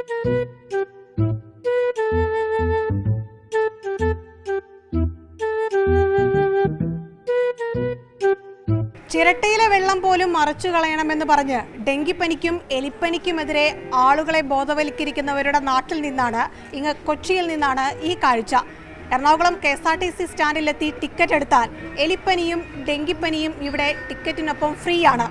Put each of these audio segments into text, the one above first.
ചിരട്ടയിലെ വെള്ളം പോലും മറച്ചു കളയണമെന്ന് പറഞ്ഞ് ഡെങ്കിപ്പനിക്കും എലിപ്പനിക്കുമെതിരെ ആളുകളെ ബോധവൽക്കരിക്കുന്നവരുടെ നാട്ടിൽ നിന്നാണ് ഇങ്ങ് കൊച്ചിയിൽ നിന്നാണ് ഈ കാഴ്ച Ernakulam K S R T C സ്റ്റാൻഡിലെത്തി ടിക്കറ്റ് എടുത്താൽ എലിപ്പനിയും ഡെങ്കിപ്പനിയും ഇവിടെ ടിക്കറ്റിനൊപ്പം ഫ്രീ ആണ്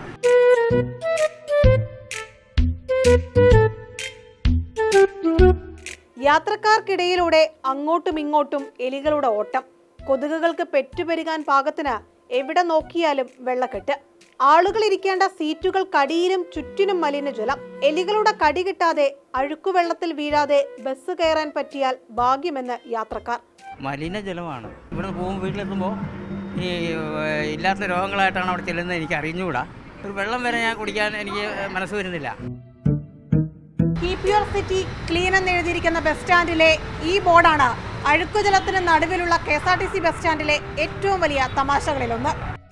യാത്രക്കാർക്കിടയിലൂടെ അങ്ങോട്ടും ഇങ്ങോട്ടും എലികളുടെ ഓട്ടം കൊതുകുകൾക്ക് പെറ്റുപെരുകാൻ പാകത്തിന് എവിടെ നോക്കിയാലും വെള്ളക്കെട്ട് ആളുകൾ ഇരിക്കേണ്ട സീറ്റുകൾ കടിയിലും ചുറ്റിനും മലിനജലം എലികളുടെ കടി കിട്ടാതെ അഴുക്കുവെള്ളത്തിൽ വീഴാതെ ബസ് കയറാൻ പറ്റിയാൽ ഭാഗ്യമെന്ന് യാത്രക്കാർ മലിനജലമാണ് ഇവിടെ പോകുമ്പോൾ വീട്ടിലെത്തുമ്പോൾ ഈ ഏഹ്, ഇല്ലാത്ത രോഗങ്ങളായിട്ടാണ് അവിടെ ചെല്ലുന്നത് എനിക്ക് അറിഞ്ഞുകൂടാ ഒരു വെള്ളം വരെ ഞാൻ കുടിക്കാൻ എനിക്ക് മനസ്സ് വരുന്നില്ല കീപ് യുവർ സിറ്റി ക്ലീൻ എന്ന് എഴുതിയിരിക്കുന്ന ബസ് സ്റ്റാൻഡിലെ ഈ ബോർഡാണ് അഴുക്കുജലത്തിന് നടുവിലുള്ള K S R T C bus സ്റ്റാൻഡിലെ ഏറ്റവും വലിയ തമാശകളിലൊന്ന്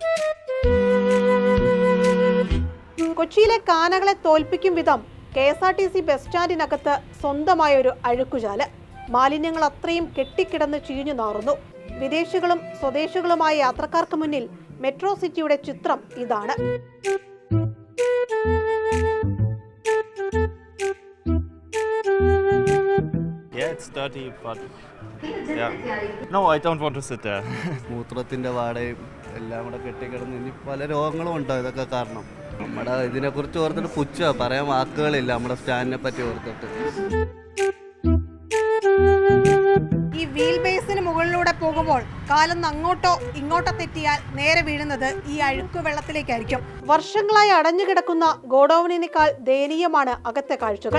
കൊച്ചിയിലെ കാനകളെ തോൽപ്പിക്കും വിധം K S R T C bus സ്റ്റാൻഡിനകത്ത് സ്വന്തമായ ഒരു അഴുക്കുചാല് മാലിന്യങ്ങൾ അത്രയും കെട്ടിക്കിടന്ന് ചീഞ്ഞു നാറുന്നു വിദേശികളും സ്വദേശികളുമായ യാത്രക്കാർക്ക് മുന്നിൽ മെട്രോ സിറ്റിയുടെ ചിത്രം ഇതാണ് Yeah, it's dirty, but yeah. No, I don't want to sit there. മൂത്രത്തിൻ്റെ വാടയും എല്ലാം കൂടെ കെട്ടിക്കിടന്ന് ഇനി പല രോഗങ്ങളും ഉണ്ടോ ഇതൊക്കെ കാരണം നമ്മുടെ ഇതിനെക്കുറിച്ച് ഓർത്തിട്ട് പുച്ഛ പറയാൻ വാക്കുകളില്ല നമ്മുടെ സ്റ്റാൻഡിനെ പറ്റി ഓർത്തിട്ട് ഈ വീൽ ബേസിന് മുകളിലൂടെ പോകുമ്പോൾ കാലൊന്ന് അങ്ങോട്ടോ ഇങ്ങോട്ടോ തെറ്റിയാൽ നേരെ വീഴുന്നത് ഈ അഴുക്ക് വെള്ളത്തിലേക്കായിരിക്കും വർഷങ്ങളായി അടഞ്ഞുകിടക്കുന്ന ഗോഡൌണിനേക്കാൾ ദയനീയമാണ് അകത്തെ കാഴ്ചകൾ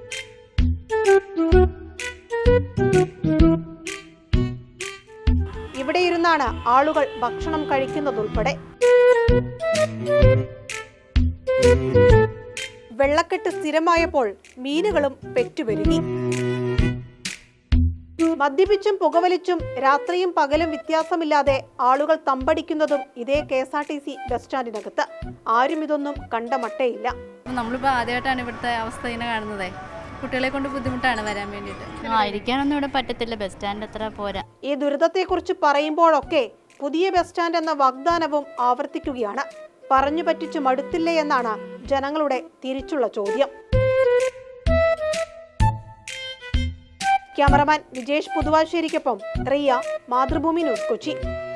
ഇവിടെ ഇരുന്നാണ് ആളുകൾ ഭക്ഷണം കഴിക്കുന്നതുൾപ്പെടെ വെള്ളക്കെട്ട് സ്ഥിരമായപ്പോൾ മീനുകളും പെറ്റുപെരുകി മദ്യപിച്ചും പുകവലിച്ചും രാത്രിയും പകലും വ്യത്യാസമില്ലാതെ ആളുകൾ തമ്പടിക്കുന്നതും ഇതേ K S R T C bus സ്റ്റാൻഡിനകത്ത് ആരും ഇതൊന്നും കണ്ട മട്ടയില്ല അപ്പം നമ്മളിപ്പോൾ ആദ്യമായിട്ടാണ് ഇവിടുത്തെ അവസ്ഥ ഇങ്ങനെ കാണുന്നത് കുട്ടികളെ കൊണ്ട് ബുദ്ധിമുട്ടാണ് വരാൻ വേണ്ടിയിട്ട് ആ ഇരിക്കാനൊന്നും ഇവിടെ പറ്റത്തില്ല ബസ് സ്റ്റാൻഡ് അത്ര പോരാ ഈ ദുരിതത്തെക്കുറിച്ച് പറയുമ്പോഴൊക്കെ പുതിയ ബസ് സ്റ്റാൻഡ് എന്ന വാഗ്ദാനവും ആവർത്തിക്കുകയാണ് പറഞ്ഞു പറ്റിച്ചു മടുത്തില്ലേ എന്നാണ് ജനങ്ങളുടെ തിരിച്ചുള്ള ചോദ്യം ക്യാമറമാൻ വിജേഷ് പുതുവാശ്ശേരിക്കൊപ്പം റിയ മാതൃഭൂമി ന്യൂസ് കൊച്ചി